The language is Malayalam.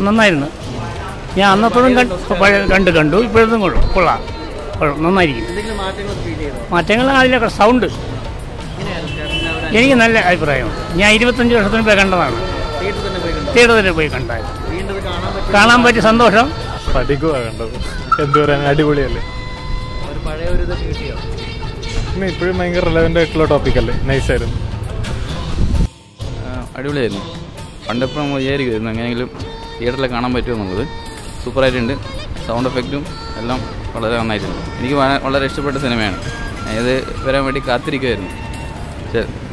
നന്നായിരുന്നു ഞാൻ അന്നത്തതും കണ്ട് പഴയ കണ്ട് കണ്ടു ഇപ്പോഴത്തും കൊള്ളാം കൊള്ളാം കൊള്ളാം നന്നായിരിക്കും എന്തെങ്കിലും മാറ്റങ്ങൾ ഫീൽ ചെയ്തോ മാറ്റങ്ങൾ അതിലൊക്കെ സൗണ്ട് എങ്ങനെയായിരുന്നു ചേട്ടൻ്റെ ഒരു എനിക്ക് നല്ല അഭിപ്രായമുണ്ട് ഞാൻ ഇരുപത്തഞ്ച് വർഷത്തിന് മുമ്പേ കണ്ടതാണ് തിയേറ്ററിൽ തന്നെ പോയി കണ്ടോ തിയേറ്ററിൽ പോയി കണ്ടായിരുന്നു വീണ്ടും ഇത് കാണാൻ പറ്റും കാണാൻ പറ്റിയ സന്തോഷം പഠിക്കുക കണ്ടത് എന്ത് പറയാൻ അടിപൊളിയല്ലേ ഒരു പഴയ ഒരു ഇത് കിട്ടിയോ പിന്നെ ഇപ്പോഴും ഭയങ്കര റിലവൻ്റ് ആയിട്ടുള്ള ടോപ്പിക്കല്ലേ നൈസായിരുന്നു അടിപൊളിയായിരുന്നു പണ്ടിപ്പോൾ നമ്മൾ വിചാരിക്കുമായിരുന്നു എങ്ങനെയെങ്കിലും തിയേറ്ററിൽ കാണാൻ പറ്റുമോ എന്നുള്ളത് സൂപ്പറായിട്ടുണ്ട് സൗണ്ട് എഫക്റ്റും എല്ലാം വളരെ നന്നായിട്ടുണ്ട് എനിക്ക് വളരെ ഇഷ്ടപ്പെട്ട സിനിമയാണ് ഞാൻ ഇത് വരാൻ വേണ്ടി കാത്തിരിക്കുമായിരുന്നു പക്ഷേ